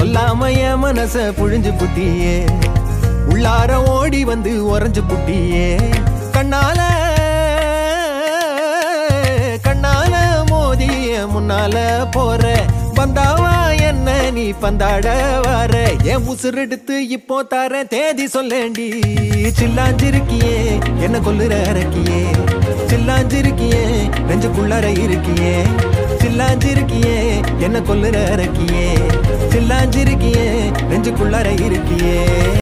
சொல்லாம என் மனச புழிஞ்சு புட்டியே உள்ளார ஓடி வந்து உறைஞ்சு புட்டியே கண்ணால கண்ணால மோதி என் முன்னால போற பந்தாவா என்ன நீ பந்தாட வர என் உசுரெடுத்து இப்போ தர தேதி சொல்லேண்டி சில்லாஞ்சிருக்கியே என்ன கொல்லுற அரக்கியே சில்லாஞ்சிருக்கியே நெஞ்சுக்குள்ளார இருக்கியே சில்லாஞ்சிருக்கியே என்ன கொல்லுற அரக்கியே சில்லாஞ்சிருக்கியே நெஞ்சுக்குள்ளார இருக்கியே